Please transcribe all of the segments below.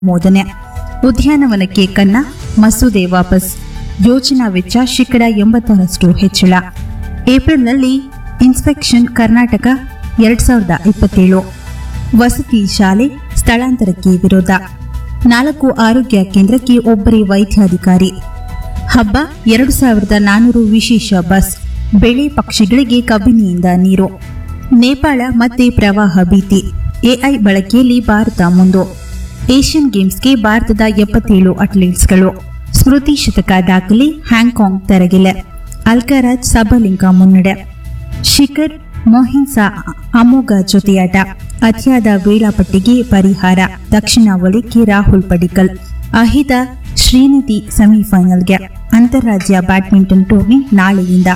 ಅನುಮೋದನೆ ಉದ್ಯಾನವನಕ್ಕೆ ಕನ್ನ ಮಸೂದೆ ವಾಪಸ್ ಯೋಜನಾ ವೆಚ್ಚ ಶೇಕಡ ಎಂಬತ್ತರಷ್ಟು ಹೆಚ್ಚಳ ಏಪ್ರಿಲ್ನಲ್ಲಿ ಇನ್ಸ್ಪೆಕ್ಷನ್ ಕರ್ನಾಟಕ ಎರಡ್ ಸಾವಿರದ ಇಪ್ಪತ್ತೇಳು ವಸತಿ ಶಾಲೆ ಸ್ಥಳಾಂತರಕ್ಕೆ ವಿರೋಧ ನಾಲ್ಕು ಆರೋಗ್ಯ ಕೇಂದ್ರಕ್ಕೆ ಒಬ್ಬರೇ ವೈದ್ಯಾಧಿಕಾರಿ ಹಬ್ಬ ಎರಡು ಸಾವಿರದ ನಾನೂರು ವಿಶೇಷ ಬಸ್ ಬೆಳೆ ಪಕ್ಷಿಗಳಿಗೆ ಕಬಿನಿಯಿಂದ ನೀರು ನೇಪಾಳ ಮತ್ತೆ ಪ್ರವಾಹ ಭೀತಿ ಎಐ ಬಳಕೆಯಲ್ಲಿ ಭಾರತ ಮುಂದು ಏಷ್ಯನ್ ಗೇಮ್ಸ್ಗೆ ಭಾರತದ ಎಪ್ಪತ್ತೇಳು ಅಥ್ಲೀಟ್ಸ್ಗಳು ಸ್ಮೃತಿ ಶತಕ ದಾಖಲೆ ಹ್ಯಾಂಗ್ಕಾಂಗ್ ತೆರಗಿಲೆ ಅಲ್ಕರಾಜ್ ಸಬಲಿಂಗ ಮುನ್ನಡೆ ಶಿಖರ್ ಮೊಹಿನ್ಸಾ ಅಮೋಘ ಜೊತೆಯಾಟ ಅತಿಯಾದ ವೇಳಾಪಟ್ಟಿಗೆ ಪರಿಹಾರ ದಕ್ಷಿಣ ವಲಯಕ್ಕೆ ರಾಹುಲ್ ಪಡಿಕಲ್ ಅಹಿತ ಶ್ರೀನಿಧಿ ಸೆಮಿಫೈನಲ್ಗೆ ಅಂತಾರಾಜ್ಯ ಬ್ಯಾಡ್ಮಿಂಟನ್ ಟೂರ್ನಿ ನಾಳೆಯಿಂದ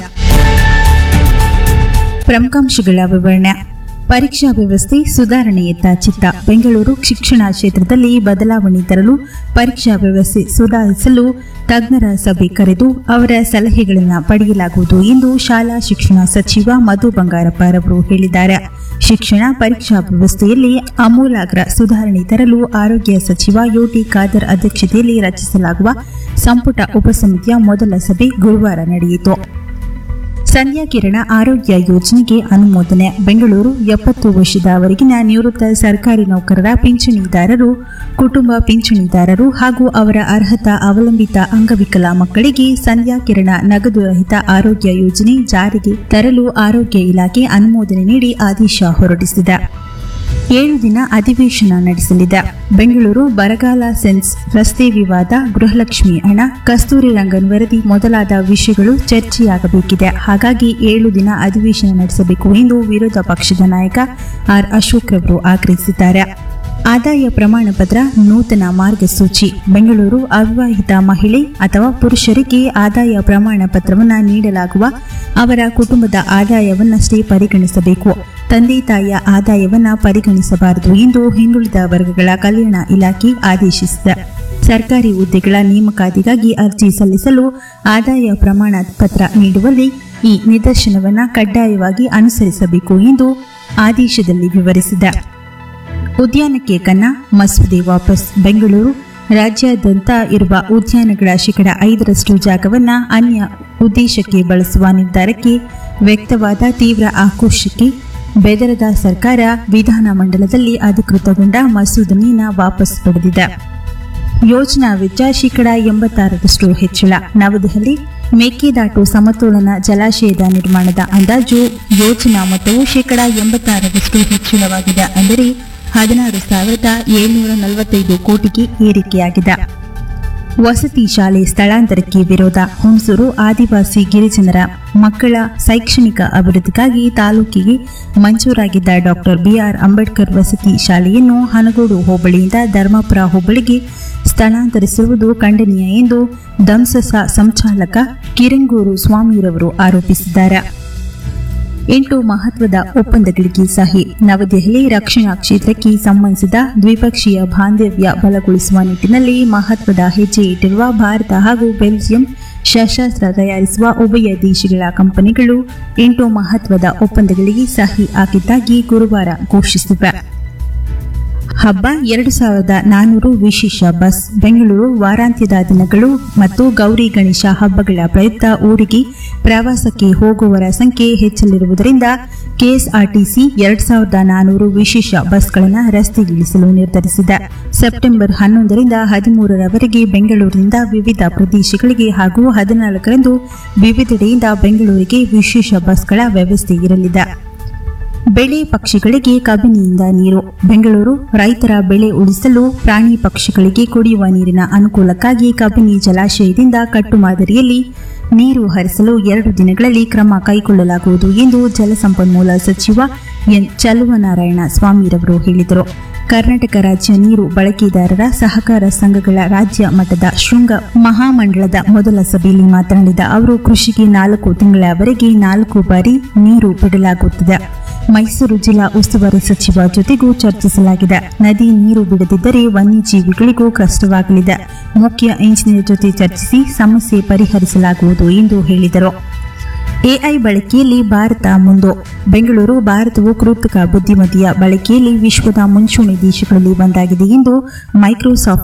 ಪ್ರಮುಖಾಂಶಗಳ ವಿವರಣೆ ಪರೀಕ್ಷಾ ವ್ಯವಸ್ಥೆ ಸುಧಾರಣೆಯತ್ತ ಚಿತ್ತ ಬೆಂಗಳೂರು ಶಿಕ್ಷಣ ಕ್ಷೇತ್ರದಲ್ಲಿ ಬದಲಾವಣೆ ತರಲು ಪರೀಕ್ಷಾ ವ್ಯವಸ್ಥೆ ಸುಧಾರಿಸಲು ತಜ್ಞರ ಸಭೆ ಕರೆದು ಅವರ ಸಲಹೆಗಳನ್ನು ಪಡೆಯಲಾಗುವುದು ಎಂದು ಶಾಲಾ ಶಿಕ್ಷಣ ಸಚಿವ ಮಧು ಬಂಗಾರಪ್ಪರವರು ಹೇಳಿದ್ದಾರೆ ಶಿಕ್ಷಣ ಪರೀಕ್ಷಾ ವ್ಯವಸ್ಥೆಯಲ್ಲಿ ಆಮೂಲಾಗ್ರ ಸುಧಾರಣೆ ತರಲು ಆರೋಗ್ಯ ಸಚಿವ ಯುಟಿ ಖಾದರ್ ಅಧ್ಯಕ್ಷತೆಯಲ್ಲಿ ರಚಿಸಲಾಗುವ ಸಂಪುಟ ಉಪಸಮಿತಿಯ ಮೊದಲ ಸಭೆ ಗುರುವಾರ ನಡೆಯಿತು ಸಂಧ್ಯಾ ಕಿರಣ ಆರೋಗ್ಯ ಯೋಜನೆಗೆ ಅನುಮೋದನೆ ಬೆಂಗಳೂರು ಎಪ್ಪತ್ತು ವರ್ಷದವರೆಗಿನ ನಿವೃತ್ತ ಸರ್ಕಾರಿ ನೌಕರರ ಪಿಂಚಣಿದಾರರು ಕುಟುಂಬ ಪಿಂಚಣಿದಾರರು ಹಾಗೂ ಅವರ ಅರ್ಹತಾ ಅವಲಂಬಿತ ಅಂಗವಿಕಲ ಮಕ್ಕಳಿಗೆ ಸಂಧ್ಯಾ ಕಿರಣ ನಗದು ರಹಿತ ಆರೋಗ್ಯ ಯೋಜನೆ ಜಾರಿಗೆ ತರಲು ಆರೋಗ್ಯ ಇಲಾಖೆ ಅನುಮೋದನೆ ನೀಡಿ ಆದೇಶ ಹೊರಡಿಸಿದೆ ಏಳು ದಿನ ಅಧಿವೇಶನ ನಡೆಸಲಿದೆ ಬೆಂಗಳೂರು ಬರಗಾಲ ಸೆನ್ಸ್ ರಸ್ತೆ ವಿವಾದ ಗೃಹಲಕ್ಷ್ಮಿ ಹಣ ಕಸ್ತೂರಿ ರಂಗನ್ ವರದಿ ಮೊದಲಾದ ವಿಷಯಗಳು ಚರ್ಚೆಯಾಗಬೇಕಿದೆ ಹಾಗಾಗಿ ಏಳು ದಿನ ಅಧಿವೇಶನ ನಡೆಸಬೇಕು ಎಂದು ವಿರೋಧ ಪಕ್ಷದ ನಾಯಕ ಆರ್ ಅಶೋಕ್ ರವರು ಆಗ್ರಹಿಸಿದ್ದಾರೆ ಆದಾಯ ಪ್ರಮಾಣ ಪತ್ರ ನೂತನ ಮಾರ್ಗಸೂಚಿ ಬೆಂಗಳೂರು ಅವಿವಾಹಿತ ಮಹಿಳೆ ಅಥವಾ ಪುರುಷರಿಗೆ ಆದಾಯ ಪ್ರಮಾಣ ಪತ್ರವನ್ನು ನೀಡಲಾಗುವ ಅವರ ಕುಟುಂಬದ ಆದಾಯವನ್ನಷ್ಟೇ ಪರಿಗಣಿಸಬೇಕು ತಂದೆ ತಾಯಿಯ ಆದಾಯವನ್ನ ಪರಿಗಣಿಸಬಾರದು ಎಂದು ಹಿಂದುಳಿದ ವರ್ಗಗಳ ಕಲ್ಯಾಣ ಇಲಾಖೆ ಆದೇಶಿಸಿದೆ ಸರ್ಕಾರಿ ಹುದ್ದೆಗಳ ನೇಮಕಾತಿಗಾಗಿ ಅರ್ಜಿ ಸಲ್ಲಿಸಲು ಆದಾಯ ಪ್ರಮಾಣ ಪತ್ರ ನೀಡುವಲ್ಲಿ ಈ ನಿದರ್ಶನವನ್ನು ಕಡ್ಡಾಯವಾಗಿ ಅನುಸರಿಸಬೇಕು ಎಂದು ಆದೇಶದಲ್ಲಿ ವಿವರಿಸಿದೆ ಉದ್ಯಾನಕ್ಕೆ ಕನ್ನ ಮಸೂದೆ ವಾಪಸ್ ಬೆಂಗಳೂರು ರಾಜ್ಯಾದ್ಯಂತ ಇರುವ ಉದ್ಯಾನಗಳ ಶೇಕಡ ಐದರಷ್ಟು ಜಾಗವನ್ನ ಅನ್ಯ ಉದ್ದೇಶಕ್ಕೆ ಬಳಸುವ ನಿರ್ಧಾರಕ್ಕೆ ವ್ಯಕ್ತವಾದ ತೀವ್ರ ಆಕ್ರೋಶಕ್ಕೆ ಬೆದರದ ಸರ್ಕಾರ ವಿಧಾನಮಂಡಲದಲ್ಲಿ ಅಧಿಕೃತಗೊಂಡ ಮಸೂದನೆಯನ್ನು ವಾಪಸ್ ಪಡೆದಿದೆ ಯೋಜನಾ ವೆಚ್ಚ ಶೇಕಡ ಎಂಬತ್ತಾರರಷ್ಟು ಹೆಚ್ಚಳ ನವದೆಹಲಿ ಮೇಕೆದಾಟು ಸಮತೋಲನ ಜಲಾಶಯದ ನಿರ್ಮಾಣದ ಅಂದಾಜು ಯೋಜನಾ ಮೊತ್ತವು ಶೇಕಡ ಎಂಬತ್ತಾರರಷ್ಟು ಹೆಚ್ಚಳವಾಗಿದೆ ಅಂದರೆ ಹದಿನಾರು ಸಾವಿರದ ಏಳ್ನೂರ ನಲವತ್ತೈದು ಕೋಟಿಗೆ ಏರಿಕೆಯಾಗಿದೆ ವಸತಿ ಶಾಲೆ ಸ್ಥಳಾಂತರಕ್ಕೆ ವಿರೋಧ ಹುಣಸೂರು ಆದಿವಾಸಿ ಗಿರಿಜನರ ಮಕ್ಕಳ ಶೈಕ್ಷಣಿಕ ಅಭಿವೃದ್ಧಿಗಾಗಿ ತಾಲೂಕಿಗೆ ಮಂಜೂರಾಗಿದ್ದ ಡಾಕ್ಟರ್ ಬಿಆರ್ ಅಂಬೇಡ್ಕರ್ ವಸತಿ ಶಾಲೆಯನ್ನು ಹನಗೋಡು ಹೋಬಳಿಯಿಂದ ಧರ್ಮಪುರ ಹೋಬಳಿಗೆ ಸ್ಥಳಾಂತರಿಸಿರುವುದು ಖಂಡನೀಯ ಎಂದು ದಂಸಸ ಸಂಚಾಲಕ ಕಿರಂಗೂರು ಸ್ವಾಮಿರವರು ಆರೋಪಿಸಿದ್ದಾರೆ ಎಂಟು ಮಹತ್ವದ ಒಪ್ಪಂದಗಳಿಗೆ ಸಹಿ ನವದೆಹಲಿ ರಕ್ಷಣಾ ಕ್ಷೇತ್ರಕ್ಕೆ ಸಂಬಂಧಿಸಿದ ದ್ವಿಪಕ್ಷೀಯ ಬಾಂಧವ್ಯ ಬಲಗೊಳಿಸುವ ನಿಟ್ಟಿನಲ್ಲಿ ಮಹತ್ವದ ಹೆಜ್ಜೆ ಇಟ್ಟಿರುವ ಭಾರತ ಹಾಗೂ ಬೆಲ್ಜಿಯಂ ಶಸ್ತ್ರಾಸ್ತ್ರ ತಯಾರಿಸುವ ಉಭಯ ದೇಶಗಳ ಕಂಪನಿಗಳು ಎಂಟು ಮಹತ್ವದ ಒಪ್ಪಂದಗಳಿಗೆ ಸಹಿ ಹಾಕಿದ್ದಾಗಿ ಗುರುವಾರ ಘೋಷಿಸಿವೆ ಹಬ್ಬ ಎರಡು ಸಾವಿರದ ನಾನೂರು ವಿಶೇಷ ಬಸ್ ಬೆಂಗಳೂರು ವಾರಾಂತ್ಯದ ದಿನಗಳು ಮತ್ತು ಗೌರಿ ಗಣೇಶ ಹಬ್ಬಗಳ ಪ್ರಯುಕ್ತ ಊರಿಗೆ ಪ್ರವಾಸಕ್ಕೆ ಹೋಗುವವರ ಸಂಖ್ಯೆ ಹೆಚ್ಚಲಿರುವುದರಿಂದ ಕೆಎಸ್ಆರ್ಟಿಸಿ ಎರಡ್ ಸಾವಿರದ ನಾನೂರು ವಿಶೇಷ ಬಸ್ಗಳನ್ನು ರಸ್ತೆಗಿಳಿಸಲು ನಿರ್ಧರಿಸಿದೆ ಸೆಪ್ಟೆಂಬರ್ ಹನ್ನೊಂದರಿಂದ ಹದಿಮೂರರವರೆಗೆ ಬೆಂಗಳೂರಿನಿಂದ ವಿವಿಧ ಪ್ರದೇಶಗಳಿಗೆ ಹಾಗೂ ಹದಿನಾಲ್ಕರಂದು ವಿವಿಧೆಡೆಯಿಂದ ಬೆಂಗಳೂರಿಗೆ ವಿಶೇಷ ಬಸ್ಗಳ ವ್ಯವಸ್ಥೆ ಇರಲಿದೆ ಬೆಳೆ ಪಕ್ಷಿಗಳಿಗೆ ಕಬಿನಿಯಿಂದ ನೀರು ಬೆಂಗಳೂರು ರೈತರ ಬೆಳೆ ಉಳಿಸಲು ಪ್ರಾಣಿ ಪಕ್ಷಿಗಳಿಗೆ ಕುಡಿಯುವ ನೀರಿನ ಅನುಕೂಲಕ್ಕಾಗಿ ಕಬಿನಿ ಜಲಾಶಯದಿಂದ ಕಟ್ಟು ಮಾದರಿಯಲ್ಲಿ ನೀರು ಹರಿಸಲು ಎರಡು ದಿನಗಳಲ್ಲಿ ಕ್ರಮ ಕೈಗೊಳ್ಳಲಾಗುವುದು ಎಂದು ಜಲಸಂಪನ್ಮೂಲ ಸಚಿವ ಎನ್ ಚಲುವನಾರಾಯಣ ಸ್ವಾಮಿರವರು ಹೇಳಿದರು ಕರ್ನಾಟಕ ರಾಜ್ಯ ನೀರು ಬಳಕೆದಾರರ ಸಹಕಾರ ಸಂಘಗಳ ರಾಜ್ಯ ಮಟ್ಟದ ಶೃಂಗ ಮಹಾಮಂಡಳದ ಮೊದಲ ಸಭೆಯಲ್ಲಿ ಮಾತನಾಡಿದ ಅವರು ಕೃಷಿಗೆ ನಾಲ್ಕು ತಿಂಗಳವರೆಗೆ ನಾಲ್ಕು ಬಾರಿ ನೀರು ಬಿಡಲಾಗುತ್ತದೆ ಮೈಸೂರು ಜಿಲ್ಲಾ ಉಸ್ತುವಾರಿ ಸಚಿವ ಜೊತೆಗೂ ಚರ್ಚಿಸಲಾಗಿದೆ ನದಿ ನೀರು ಬಿಡದಿದ್ದರೆ ವನ್ಯಜೀವಿಗಳಿಗೂ ಕಷ್ಟವಾಗಲಿದೆ ಮುಖ್ಯ ಇಂಜಿನಿಯರ್ ಜೊತೆ ಚರ್ಚಿಸಿ ಸಮಸ್ಯೆ ಪರಿಹರಿಸಲಾಗುವುದು ಎಂದು ಹೇಳಿದರು ಎಐ ಬಳಕೆಯಲ್ಲಿ ಭಾರತ ಮುಂದು ಬೆಂಗಳೂರು ಭಾರತವು ಕೃತಕ ಬುದ್ಧಿಮತ್ತೆಯ ಬಳಕೆಯಲ್ಲಿ ವಿಶ್ವದ ಮುಂಚೂಣಿ ದೇಶಗಳಲ್ಲಿ ಒಂದಾಗಿದೆ ಎಂದು ಮೈಕ್ರೋಸಾಫ್ಟ್